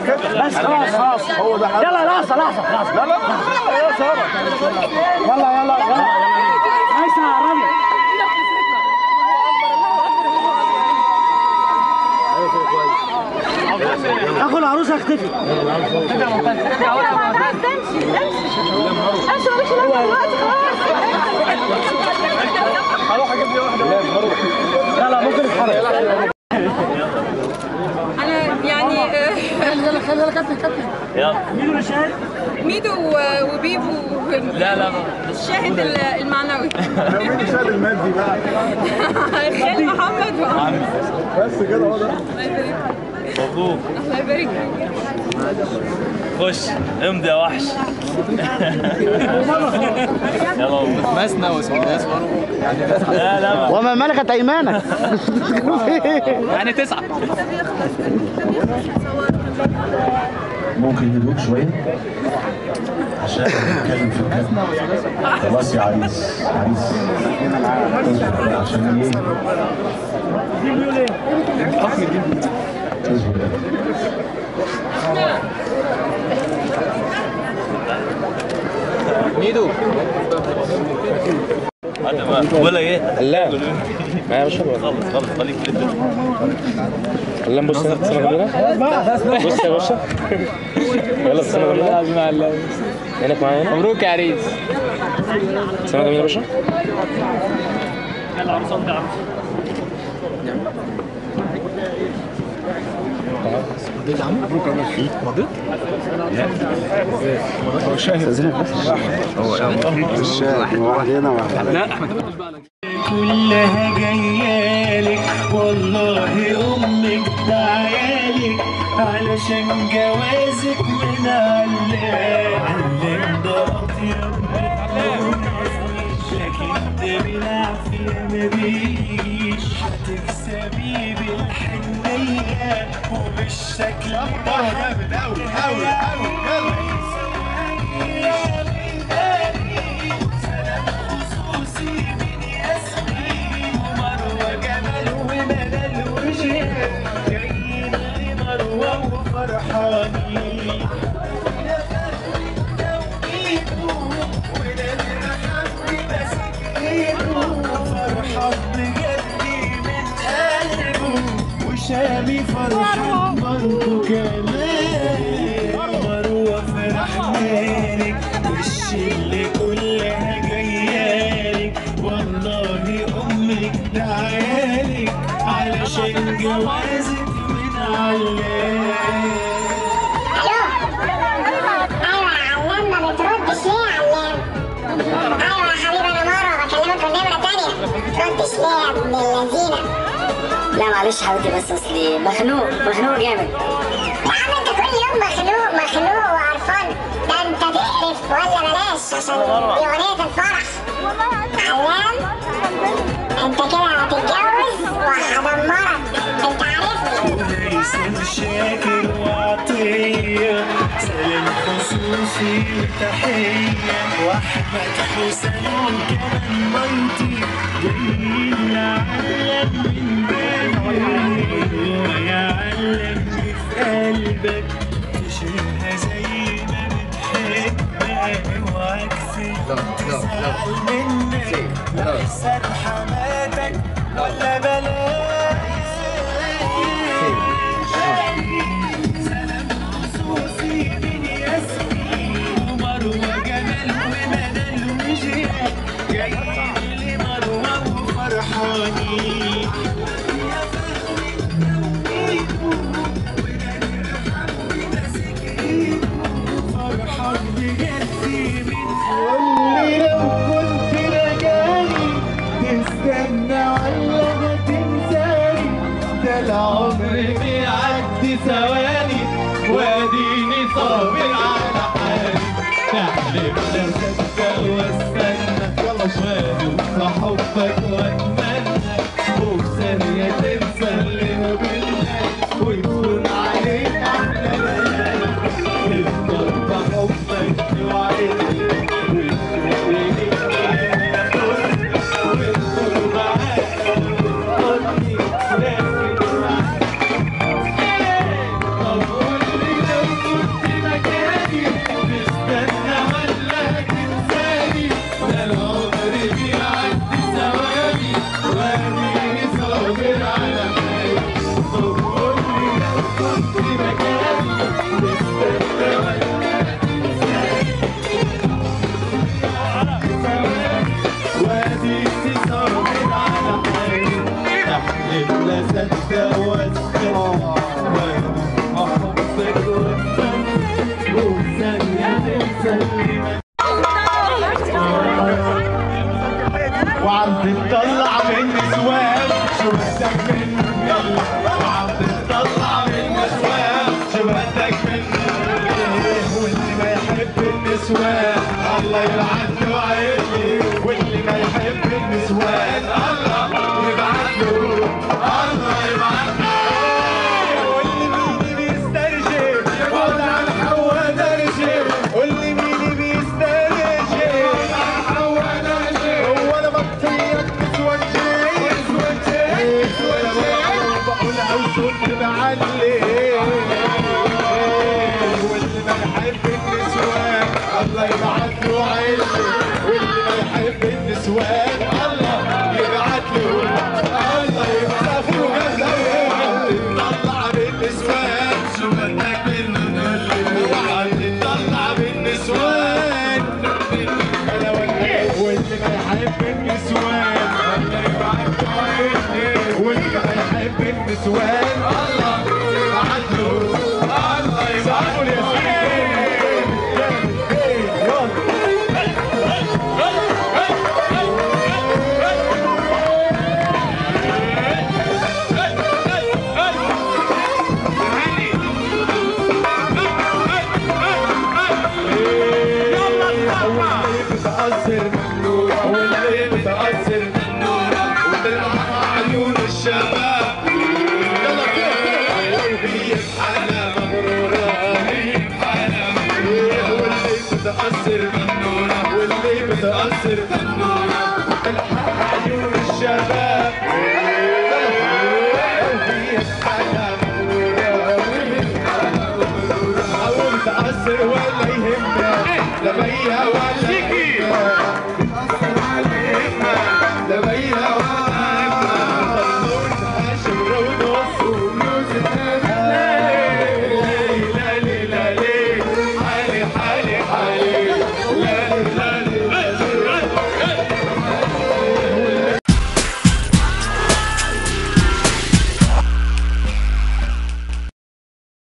بس خلاص خلاص يلا لحظه لحظه لحظه لا لا يا ساره يلا يلا يلا ليس عربي اخو العروسه اختفي امشي امشي مش دلوقتي خلاص لا لا ممكن نتحرك انا يعني خلي خلي كابتن كابتن مين اللي شاهد؟ ميدو و- وبيبو لا لا الشاهد ال- المعنوي مين الشاهد المادي بقى الخال محمد وعم بس كده هو ده الله يبارك مبروك الله يبارك فيك خش امضي يا وحش يلا مسنا وسداس لا لا ما- وما ملكت ايمانك يعني تسعة ممكن هدوء شوية عشان نتكلم في الكلام خلاص يا عريس عريس اصبر بقى عشان ايه اصبر بقى. ميدو انا ما ولا ايه لا ما يا باشا خلص خلص خليك في الدنيا لا نبص هنا السنة جميلة بص يا باشا يلا السنة جميلة هناك معايا هنا مبروك يا عريس سنة جميلة يا باشا كلها جايالك والله امك دعيالك علشان جوازك من علام علام ده اطيب لكن ده بالعافيه ما بيجيش هتكسبيه بالحنيه وبالشكل ده جامد قوي قوي قوي سلام خصوصي من ياسمين ومروه جمال وملال وجهاد جايين لمروه وفرحانين يا فهد توقيته ونادر حمدي ماسك ايده فرحان بجد من قلبه وشامي فرحان برضه كمان مروه فرح مالك والشله كلها جايالك والله امك دعيالك علشان جوازك من علام ايوه يا علام ما بتردش ليه يا علام ايوه يا حبيبي انا مره بكلمك من نمره تانية ما تردش ليه يا ابن اللذينه لا معلش حبيبتي بس اصلي مخنوق مخنوق جامد يا عم انت كل يوم مخنوق مخنوق وقرفان ده انت تقرف ولا بلاش عشان دي اغنيه الفرح علام انت كده هتتجوز وهدمرك انت عارفني هيثم شاكر وعطية سلام خصوصي وتحية وأحمد حسين كمان ميتي جايين لعلم من بالي ويعلم في قلبك تشيلها زي ما بتحبك وعكسي تزعل منك لحسن حماتك ولا بلاش سلام خصوصي من ياسمين ومروه جمال ومنال وجهاد جايين لمروه وفرحانين يا فهد توقيته ونادر حمدي ماسك ايده فرحان بجد من قولي لو كنت رجالي تستنى ولا هتنساني ده العمر بيعدي ثواني واديني صابر على حالي تحلم نفسك واستنى وادوس حبك واتمنى وفي ثانية تنسى اللي ما بينا وتكون عليك احلى ليالي تفضل بحبك توعدني وتخليني وتدخل معاك وتقضي لكن معاك طب قول لي لو نسيتي صبر على حالي احلف لا صدق واسكت وانا محبك واتمنى وثانية تسلمك وعم تطلع من نسوان شو بدك مني وعم تطلع من نسوان شو بدك مني واللي ما يحب النسوان الله يبعت له عيني واللي ما يحب النسوان الله يبعت له الله يبعت له واللي مين بيسترجي وضع الحوا درجي واللي مين بيسترجي وضع الحوا درجي هو انا بطيك تتوجه تتوجه تتوجه بقول اوصل معلي واللي ما يحب النسوان الله يبعت له عيني واللي ما يحب النسوان الله يبعت له الله يبعت له طلع بالنسوان شو بدك منه وعم تطلع بالنسوان انا ولا واللي ما يحب النسوان الله يبعت له عيني واللي ما يحب النسوان الله يبعت له الله يبعت له يلا واللي بتأثر منه واللي بتأثر منه وتلمع عيون الشباب يلا هي بحالة مغرورة هي بحالة مغرورة واللي بتأثر منه واللي بتأثر منه تلمع عيون الشباب هي بحالة مغرورة هي بحالة مغرورة أو بتأثر ولا يهمك لا بيها ولا